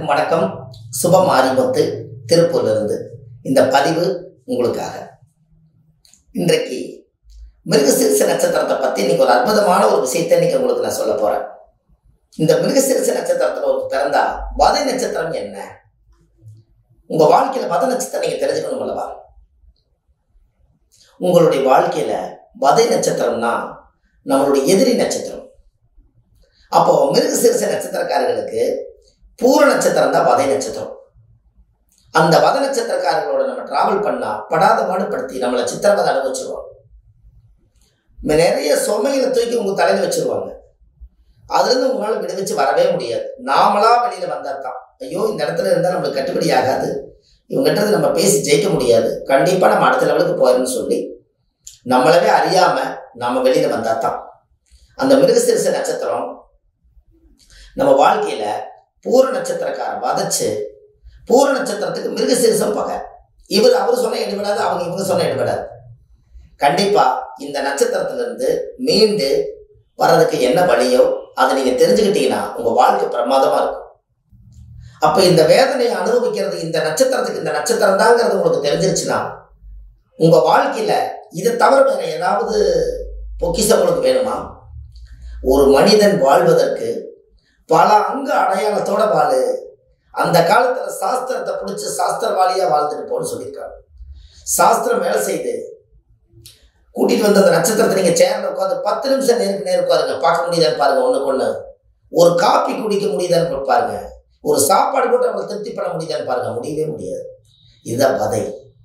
அனைவருக்கும் வணக்கம் சுப மாரிமுத்து திருப்பூர்லேருந்து இந்த பதிவு உங்களுக்காக இன்றைக்கு மிருகசீரிச நட்சத்திரத்தை பற்றி இன்னைக்கு ஒரு அற்புதமான ஒரு விஷயத்தை இன்னைக்கு உங்களுக்கு நான் சொல்ல போகிறேன் இந்த மிருகசீரிச நட்சத்திரத்தில் ஒரு பிறந்தா வதை நட்சத்திரம் என்ன உங்கள் வாழ்க்கையில் வத நட்சத்திரம் நீங்கள் தெரிஞ்சுக்கணும் அல்லவா உங்களுடைய வாழ்க்கையில் வதை நட்சத்திரம்னா நம்மளுடைய எதிரி நட்சத்திரம் அப்போ மிருகசீரிச நட்சத்திரக்காரர்களுக்கு பூர நட்சத்திரம் தான் வதை நட்சத்திரம் அந்த வத நட்சத்திரக்காரர்களோட நம்ம டிராவல் பண்ணா படாத பாடுபடுத்தி நம்மளை சித்திரவதை அனுபவிச்சிருவாங்க நிறைய சுமைகளை தூக்கி உங்க தலையில வச்சிருவாங்க அதுலேருந்து உங்களால் விடுவிச்சு வரவே முடியாது நாமளா வெளியில வந்தா தான் ஐயோ இந்த இடத்துல இருந்தால் நம்மளுக்கு கட்டுப்படி ஆகாது இவங்ககிட்ட இருந்து நம்ம பேசி ஜெயிக்க முடியாது கண்டிப்பாக நம்ம அடுத்த லெவலுக்கு போயிடணும்னு சொல்லி நம்மளவே அறியாம நம்ம வெளியில வந்தா தான் அந்த மிருகசீரிச நட்சத்திரம் நம்ம வாழ்க்கையில பூர நட்சத்திரக்காரன் வதச்சு பூர நட்சத்திரத்துக்கு மிருகசீரிசம் பகை இவர் அவர் சொன்ன எடுபடாது அவங்க இவங்க சொன்ன எடுபடாது கண்டிப்பா இந்த நட்சத்திரத்துல இருந்து மீண்டு வர்றதுக்கு என்ன வழியோ அதை நீங்க தெரிஞ்சுக்கிட்டீங்கன்னா உங்க வாழ்க்கை பிரமாதமா இருக்கும் அப்ப இந்த வேதனையை அனுபவிக்கிறது இந்த நட்சத்திரத்துக்கு இந்த நட்சத்திரம் தாங்கிறது உங்களுக்கு தெரிஞ்சிருச்சுன்னா உங்க வாழ்க்கையில இதை தவிர வேற ஏதாவது பொக்கிஷம் உங்களுக்கு வேணுமா ஒரு மனிதன் வாழ்வதற்கு பல அங்க அடையாளத்தோட வாழு அந்த காலத்துல சாஸ்திரத்தை பிடிச்சி சாஸ்திரவாளியா வாழ்ந்துட்டு போன்னு சொல்லியிருக்காங்க சாஸ்திரம் வேலை செய்து கூட்டிட்டு வந்த அந்த நட்சத்திரத்தை நீங்க சேர்ல உட்காந்து பத்து நிமிஷம் நேருக்கு நேர் உட்காருங்க பார்க்க முடியுதான்னு பாருங்க ஒண்ணுக்கு ஒண்ணு ஒரு காப்பி குடிக்க முடியுதான்னு பாருங்க ஒரு சாப்பாடு போட்டு அவங்க திருப்தி பண்ண முடியுதான்னு பாருங்க முடியவே முடியாது இதுதான் வதை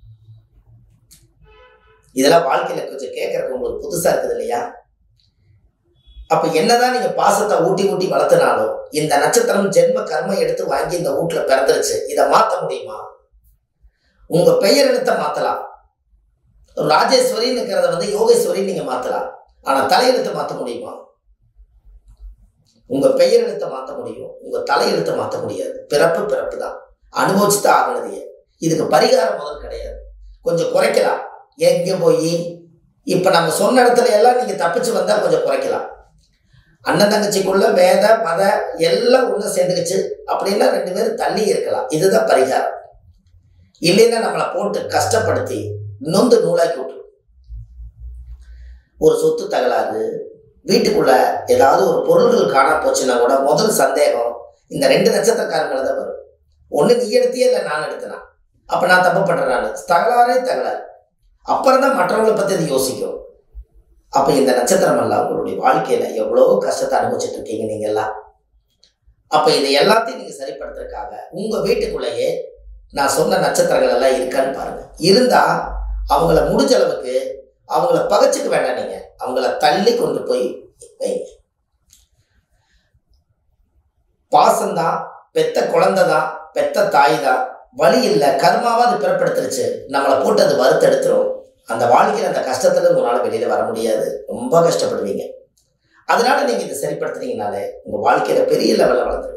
இதெல்லாம் வாழ்க்கையில கொஞ்சம் கேட்கறதுக்கு உங்களுக்கு புதுசா இருக்குது இல்லையா அப்ப என்னதான் நீங்க பாசத்தை ஊட்டி ஊட்டி வளர்த்தினாலும் இந்த நட்சத்திரம் ஜென்ம கர்மம் எடுத்து வாங்கி இந்த வீட்டுல பிறந்துருச்சு இதை மாத்த முடியுமா உங்க பெயர் எழுத்த மாத்தலாம் ராஜேஸ்வரின்னு இருக்கிறத வந்து யோகேஸ்வரின்னு நீங்க மாத்தலாம் ஆனா தலையெழுத்தை மாத்த முடியுமா உங்க பெயர் எழுத்த மாத்த முடியும் உங்க தலையெழுத்தை மாத்த முடியாது பிறப்பு பிறப்பு தான் அனுபவிச்சுதான் ஆகணுது இதுக்கு பரிகாரம் முதல் கிடையாது கொஞ்சம் குறைக்கலாம் எங்க போய் இப்ப நம்ம சொன்ன இடத்துல எல்லாம் நீங்க தப்பிச்சு வந்தா கொஞ்சம் குறைக்கலாம் அண்ணன் தங்கச்சிக்குள்ள வேத மத எல்லாம் ஒன்று சேர்ந்துக்குச்சு அப்படின்னா ரெண்டு பேரும் தள்ளி இருக்கலாம் இதுதான் பரிகாரம் இல்லைன்னா நம்மளை போட்டு கஷ்டப்படுத்தி நொந்து நூலாக்கி விட்டுரும் ஒரு சொத்து தகராறு வீட்டுக்குள்ள ஏதாவது ஒரு பொருள்கள் காணா போச்சுன்னா கூட முதல் சந்தேகம் இந்த ரெண்டு நட்சத்திரக்காரங்களை தான் வரும் ஒன்று நீ எடுத்தியே இல்லை நான் எடுத்தனா அப்போ நான் தப்பு பண்ணுறேன் நான் தகராறே தகராறு அப்புறம் தான் மற்றவங்களை பற்றி அது யோசிக்கும் அப்போ இந்த நட்சத்திரம் எல்லாம் உங்களுடைய வாழ்க்கையில எவ்வளோ கஷ்டத்தை அனுபவிச்சுட்டு இருக்கீங்க நீங்க எல்லாம் அப்போ இதை எல்லாத்தையும் நீங்க சரிப்படுத்துறதுக்காக உங்க வீட்டுக்குள்ளேயே நான் சொன்ன நட்சத்திரங்கள் எல்லாம் இருக்கான்னு பாருங்க இருந்தா அவங்கள முடிஞ்ச அளவுக்கு அவங்கள பகச்சுக்க வேண்டாம் நீங்க அவங்கள தள்ளி கொண்டு போய் வைங்க பாசம்தான் பெத்த குழந்தை தான் பெத்த தாய் தான் வழி இல்லை கர்மாவா அது பிறப்படுத்துருச்சு நம்மளை போட்டு அது வறுத்தெடுத்துரும் அந்த வாழ்க்கையில் அந்த கஷ்டத்துல உங்களால் வெளியில வர முடியாது ரொம்ப கஷ்டப்படுவீங்க அதனால நீங்க இதை சரிப்படுத்துனீங்கனாலே உங்க வாழ்க்கையில பெரிய லெவலில் வளர்ந்துருவீங்க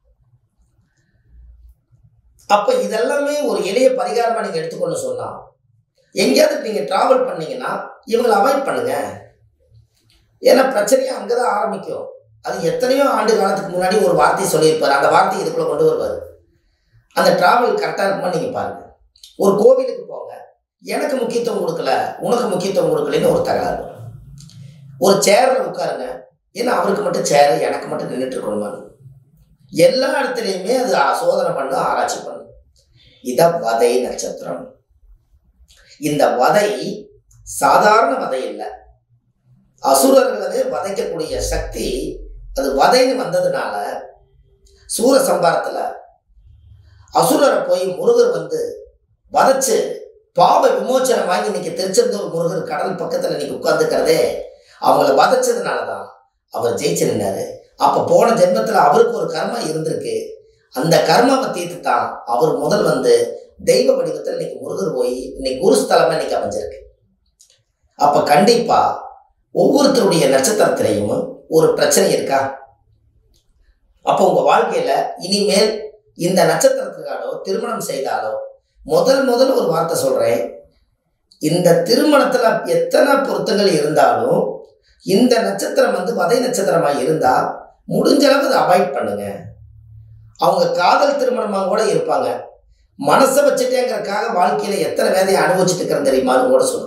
அப்ப இதெல்லாமே ஒரு எளிய பரிகாரமா நீங்க எடுத்துக்கொண்டு சொன்னா எங்கேயாவது நீங்க டிராவல் பண்ணீங்கன்னா இவங்களை அவாய்ட் பண்ணுங்க ஏன்னா பிரச்சனையே அங்கதான் ஆரம்பிக்கும் அது எத்தனையோ ஆண்டு காலத்துக்கு முன்னாடி ஒரு வார்த்தை சொல்லியிருப்பாரு அந்த வார்த்தையை இதுக்குள்ள கொண்டு வருவார் அந்த டிராவல் கரெக்டாக இருக்குமா நீங்க பாருங்க ஒரு கோவிலுக்கு போங்க எனக்கு முக்கியத்துவம் கொடுக்கல உனக்கு முக்கியத்துவம் கொடுக்கலன்னு ஒரு தகராறு ஒரு சேர்ல உட்காருங்க ஏன்னா அவருக்கு மட்டும் சேர் எனக்கு மட்டும் நின்றுட்டு இருக்கணுமான்னு எல்லா இடத்துலையுமே அது சோதனை பண்ண ஆராய்ச்சி பண்ணும் இதான் வதை நட்சத்திரம் இந்த வதை சாதாரண வதை இல்லை அசுரர்களவே வதைக்கக்கூடிய சக்தி அது வதைன்னு வந்ததுனால சூர சம்பாரத்துல அசுரரை போய் முருகர் வந்து வதைச்சு பாவ விமோச்சனம் வாங்கி இன்னைக்கு திருச்செந்தூர் முருகர் கடல் பக்கத்தில் இன்னைக்கு உட்கார்ந்துக்கிறதே அவங்கள வதச்சதுனால தான் அவர் ஜெயிச்சு நின்னாரு அப்போ போன ஜென்மத்தில் அவருக்கு ஒரு கர்மா இருந்திருக்கு அந்த கர்மாவை தீர்த்து தான் அவர் முதல் வந்து தெய்வ வடிவத்தில் இன்னைக்கு முருகர் போய் இன்னைக்கு குருஸ்தலமாக இன்னைக்கு அமைஞ்சிருக்கு அப்போ கண்டிப்பா ஒவ்வொருத்தருடைய நட்சத்திரத்திலையும் ஒரு பிரச்சனை இருக்கா அப்போ உங்க வாழ்க்கையில இனிமேல் இந்த நட்சத்திரத்துக்காலோ திருமணம் செய்தாலோ முதல் முதல் ஒரு வார்த்தை சொல்றேன் இந்த திருமணத்துல எத்தனை பொருத்தங்கள் இருந்தாலும் இந்த நட்சத்திரம் வந்து வதை நட்சத்திரமா இருந்தா முடிஞ்ச அளவு அதை அவாய்ட் பண்ணுங்க அவங்க காதல் திருமணமாக கூட இருப்பாங்க மனசை வச்சுட்டேங்கிறதுக்காக வாழ்க்கையில எத்தனை வேதையை அனுபவிச்சுட்டு இருக்கிறேன் தெரியுமான்னு கூட சொல்லுவாங்க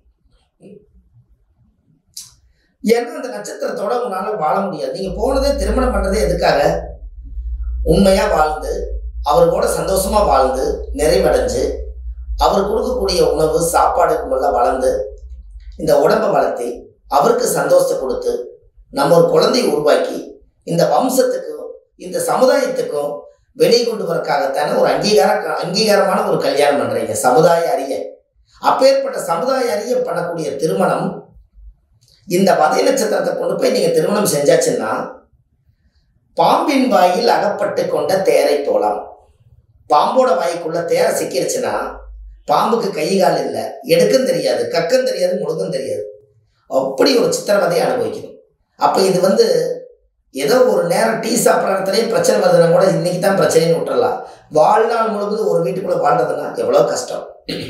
ஏன்னா அந்த நட்சத்திரத்தோட உங்களால வாழ முடியாது நீங்க போனதே திருமணம் பண்றதே எதுக்காக உண்மையா வாழ்ந்து அவர் கூட சந்தோஷமா வாழ்ந்து நிறைவடைஞ்சு அவர் கொடுக்கக்கூடிய உணவு சாப்பாடுக்கு முள்ள வளர்ந்து இந்த உடம்பை வளர்த்தி அவருக்கு சந்தோஷத்தை கொடுத்து நம்ம ஒரு குழந்தையை உருவாக்கி இந்த வம்சத்துக்கும் இந்த சமுதாயத்துக்கும் வெளியே கொண்டு வரக்காகத்தானே ஒரு அங்கீகார அங்கீகாரமான ஒரு கல்யாணம் பண்றீங்க சமுதாய அறிய அப்பேற்பட்ட சமுதாய அறிய பண்ணக்கூடிய திருமணம் இந்த வதை நட்சத்திரத்தை கொண்டு போய் நீங்க திருமணம் செஞ்சாச்சுன்னா பாம்பின் வாயில் அகப்பட்டு கொண்ட தேரை போலாம் பாம்போட வாய்க்குள்ள தேரை சிக்கிருச்சுன்னா பாம்புக்கு கை கால் இல்லை எடுக்கும் தெரியாது கக்கம் தெரியாது முழுக்கும் தெரியாது அப்படி ஒரு சித்திரவதையை அனுபவிக்கணும் அப்போ இது வந்து ஏதோ ஒரு நேரம் டீ சாப்பிட்ற இடத்துலயே பிரச்சனை வருதுன்னா கூட இன்னைக்கு தான் பிரச்சனைன்னு விட்டுறலாம் வாழ்நாள் முழுவதும் ஒரு வீட்டுக்குள்ள வாழ்றதுன்னா எவ்வளோ கஷ்டம்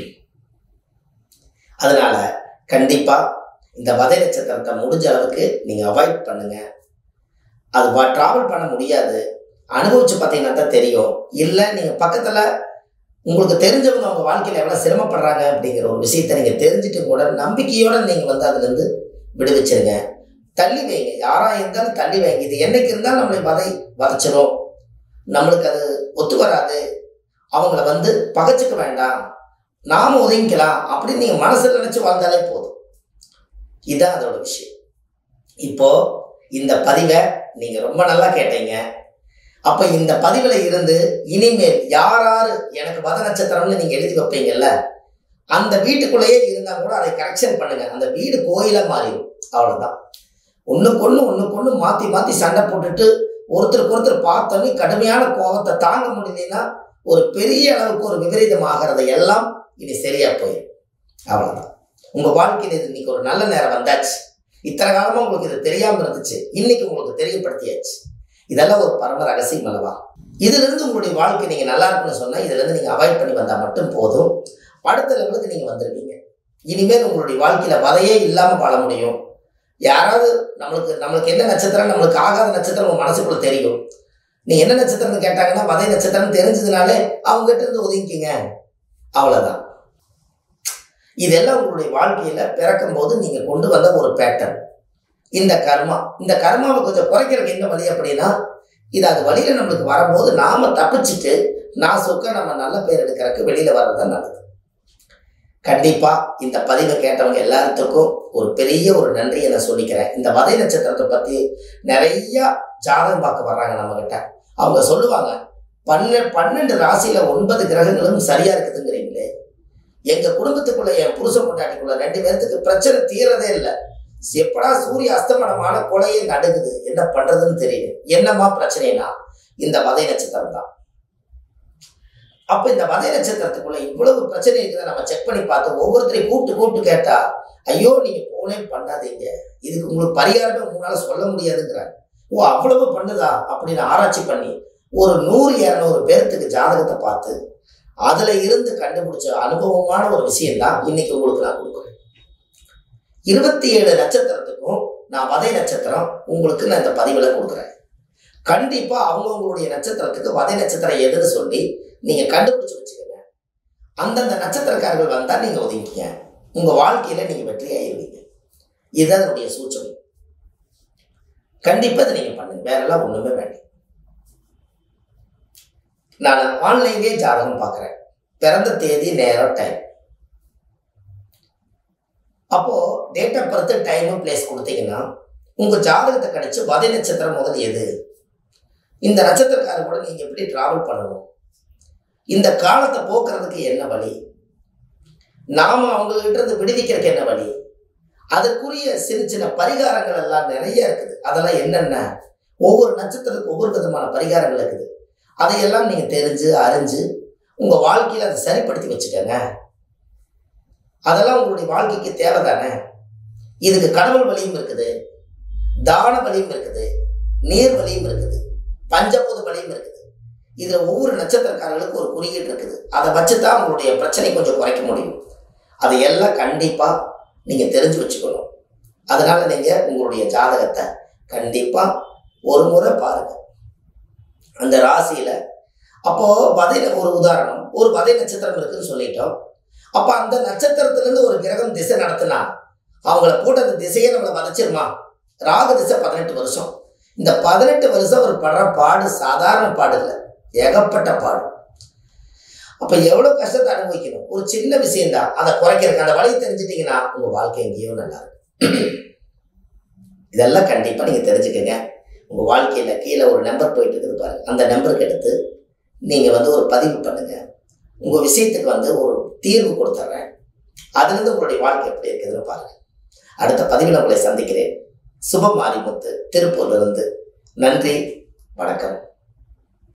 அதனால கண்டிப்பா இந்த வதை நட்சத்திரத்தை முடிஞ்ச அளவுக்கு நீங்க அவாய்ட் பண்ணுங்க அது டிராவல் பண்ண முடியாது அனுபவிச்சு பார்த்தீங்கன்னா தான் தெரியும் இல்லை நீங்க பக்கத்துல உங்களுக்கு தெரிஞ்சவங்க அவங்க வாழ்க்கையில எவ்வளவு சிரமப்படுறாங்க அப்படிங்கிற ஒரு விஷயத்த நீங்க தெரிஞ்சுட்டு கூட நம்பிக்கையோட நீங்க வந்து அதுல இருந்து விடுவிச்சிருங்க தள்ளி வைங்க யாரா இருந்தாலும் தள்ளி வைங்க இது என்னைக்கு இருந்தாலும் நம்மளை வதை வதைச்சிரும் நம்மளுக்கு அது ஒத்து வராது அவங்கள வந்து பகைச்சிக்க வேண்டாம் நாம ஒதுங்கிக்கலாம் அப்படின்னு நீங்க மனசுல நினைச்சு வாழ்ந்தாலே போதும் இதுதான் அதோட விஷயம் இப்போ இந்த பதிவை நீங்க ரொம்ப நல்லா கேட்டீங்க அப்ப இந்த பதிவுல இருந்து இனிமேல் யாராரு எனக்கு வத நட்சத்திரம்னு நீங்க எழுதி வைப்பீங்கல்ல அந்த வீட்டுக்குள்ளேயே இருந்தா கூட அதை கரெக்ஷன் பண்ணுங்க அந்த வீடு கோயிலா மாறிடும் அவ்வளவுதான் ஒண்ணுக்கு ஒண்ணு ஒண்ணுக்கு ஒண்ணு மாத்தி மாத்தி சண்டை போட்டுட்டு ஒருத்தருக்கு ஒருத்தர் பார்த்தோன்னே கடுமையான கோபத்தை தாங்க முடியலன்னா ஒரு பெரிய அளவுக்கு ஒரு விபரீதம் ஆகிறத எல்லாம் இனி சரியா போயிடும் அவ்வளவுதான் உங்க வாழ்க்கையில் இது இன்னைக்கு ஒரு நல்ல நேரம் வந்தாச்சு இத்தனை காலமா உங்களுக்கு இது தெரியாம இருந்துச்சு இன்னைக்கு உங்களுக்கு தெரியப்படுத்தியாச்சு இதெல்லாம் ஒரு பரம ரகசியம் அல்லவா இதுல இருந்து உங்களுடைய வாழ்க்கை நீங்க நல்லா இருக்குன்னு சொன்னா இதுல இருந்து நீங்க அவாய்ட் பண்ணி வந்தா மட்டும் போதும் அடுத்த லெவலுக்கு நீங்க வந்துருவீங்க இனிமேல் உங்களுடைய வாழ்க்கையில வதையே இல்லாம வாழ முடியும் யாராவது நம்மளுக்கு நம்மளுக்கு என்ன நட்சத்திரம் நம்மளுக்கு ஆகாத நட்சத்திரம் உங்க மனசுக்குள்ள தெரியும் நீ என்ன நட்சத்திரம்னு கேட்டாங்கன்னா வதை நட்சத்திரம் தெரிஞ்சதுனாலே அவங்க கிட்ட இருந்து ஒதுங்கிக்கிங்க அவ்வளவுதான் இதெல்லாம் உங்களுடைய வாழ்க்கையில பிறக்கும் போது நீங்க கொண்டு வந்த ஒரு பேட்டர்ன் இந்த கர்மா இந்த கர்மாவை கொஞ்சம் குறைக்கிறதுக்கு என்ன வழி அப்படின்னா இது அது வழியில நம்மளுக்கு வரும்போது நாம தப்பிச்சுட்டு நான் சொக்க நம்ம நல்ல பேர் எடுக்கிறதுக்கு வெளியில வர்றது நல்லது கண்டிப்பா இந்த பதிவை கேட்டவங்க எல்லாத்துக்கும் ஒரு பெரிய ஒரு நன்றியை நான் சொல்லிக்கிறேன் இந்த வதை நட்சத்திரத்தை பத்தி நிறைய ஜாதகம் பார்க்க வர்றாங்க நம்ம கிட்ட அவங்க சொல்லுவாங்க பன்ன பன்னெண்டு ராசியில ஒன்பது கிரகங்களும் சரியா இருக்குதுங்கிறீங்களே எங்க குடும்பத்துக்குள்ள என் புருஷன் பொண்டாட்டிக்குள்ள ரெண்டு பேர்த்துக்கு பிரச்சனை தீரதே இல்லை எப்படா சூரிய அஸ்தமனமான கொலையை நடுங்குது என்ன பண்றதுன்னு தெரியல என்னமா பிரச்சனைனா இந்த வதை நட்சத்திரம் தான் அப்ப இந்த வதை நட்சத்திரத்துக்குள்ள இவ்வளவு பிரச்சனை இருக்குதை நம்ம செக் பண்ணி பார்த்து ஒவ்வொருத்தரையும் கூப்பிட்டு கூப்பிட்டு கேட்டா ஐயோ நீங்க போனே பண்ணாதீங்க இதுக்கு உங்களுக்கு பரிகாரமே உங்களால சொல்ல முடியாதுங்கிறாங்க ஓ அவ்வளவு பண்ணுதா அப்படின்னு ஆராய்ச்சி பண்ணி ஒரு நூறு இரநூறு பேர்த்துக்கு ஜாதகத்தை பார்த்து அதுல இருந்து கண்டுபிடிச்ச அனுபவமான ஒரு விஷயம் தான் இன்னைக்கு உங்களுக்கு நான் கொடுக்குறேன் இருபத்தி ஏழு நட்சத்திரத்துக்கும் நான் வதை நட்சத்திரம் உங்களுக்கு நான் இந்த பதிவுல கொடுக்குறேன் கண்டிப்பா அவங்கவுங்களுடைய நட்சத்திரத்துக்கு வதை நட்சத்திரம் எதுன்னு சொல்லி நீங்க கண்டுபிடிச்சு வச்சுக்கோங்க அந்தந்த நட்சத்திரக்காரர்கள் வந்தா நீங்க ஒதுங்கிங்க உங்க வாழ்க்கையில நீங்க வெற்றி ஆயிருவீங்க இதுதான் என்னுடைய சூச்சனை கண்டிப்பா இதை நீங்க பண்ணுங்க வேற எல்லாம் ஒண்ணுமே வேண்டாம் நான் ஆன்லைன்லயே ஜாதகம் பார்க்குறேன் பிறந்த தேதி நேரம் டைம் அப்போ டேட் ஆஃப் பர்த் டைமும் பிளேஸ் கொடுத்தீங்கன்னா உங்க ஜாதகத்தை கணிச்சு வதை நட்சத்திரம் முதல் எது இந்த நட்சத்திரக்காரர் கூட நீங்க எப்படி டிராவல் பண்ணணும் இந்த காலத்தை போக்குறதுக்கு என்ன வழி நாம அவங்க கிட்ட இருந்து விடுவிக்கிறதுக்கு என்ன வழி அதற்குரிய சின்ன சின்ன பரிகாரங்கள் எல்லாம் நிறைய இருக்குது அதெல்லாம் என்னென்ன ஒவ்வொரு நட்சத்திரத்துக்கு ஒவ்வொரு விதமான பரிகாரங்கள் இருக்குது அதையெல்லாம் நீங்க தெரிஞ்சு அறிஞ்சு உங்க வாழ்க்கையில அதை சரிப்படுத்தி வச்சுக்கோங்க அதெல்லாம் உங்களுடைய வாழ்க்கைக்கு தேவை தானே இதுக்கு கடவுள் வழியும் இருக்குது தான வழியும் இருக்குது நீர் வழியும் இருக்குது பஞ்சபூத வழியும் இருக்குது இதுல ஒவ்வொரு நட்சத்திரக்காரர்களுக்கும் ஒரு குறியீடு இருக்குது அதை வச்சு தான் உங்களுடைய பிரச்சனை கொஞ்சம் குறைக்க முடியும் அதை எல்லாம் கண்டிப்பா நீங்க தெரிஞ்சு வச்சுக்கணும் அதனால நீங்க உங்களுடைய ஜாதகத்தை கண்டிப்பா ஒரு முறை பாருங்க அந்த ராசியில அப்போ வதை ஒரு உதாரணம் ஒரு வதை நட்சத்திரம் இருக்குன்னு சொல்லிட்டோம் அப்ப அந்த நட்சத்திரத்திலிருந்து ஒரு கிரகம் திசை நடத்தினா அவங்கள போட்ட அந்த திசையை நம்மளை வதைச்சிருமா ராகு திசை பதினெட்டு வருஷம் இந்த பதினெட்டு வருஷம் ஒரு படுற பாடு சாதாரண பாடு இல்லை ஏகப்பட்ட பாடு அப்ப எவ்வளவு கஷ்டத்தை அனுபவிக்கணும் ஒரு சின்ன விஷயம்தான் அதை குறைக்கிறதுக்கு அந்த வழியை தெரிஞ்சிட்டீங்கன்னா உங்க வாழ்க்கை எங்கேயோ நல்லா இருக்கும் இதெல்லாம் கண்டிப்பா நீங்க தெரிஞ்சுக்கங்க உங்க வாழ்க்கையில கீழே ஒரு நம்பர் போயிட்டு இருக்குது பாருங்க அந்த நம்பருக்கு எடுத்து நீங்க வந்து ஒரு பதிவு பண்ணுங்க உங்க விஷயத்துக்கு வந்து ஒரு தீர்வு கொடுத்துட்றேன் அதுலேருந்து உங்களுடைய வாழ்க்கை எப்படி இருக்குதுன்னு பாருங்க அடுத்த பதிவில் உங்களை சந்திக்கிறேன் சுபம் மாரிமுத்து திருப்பூர்லேருந்து நன்றி வணக்கம்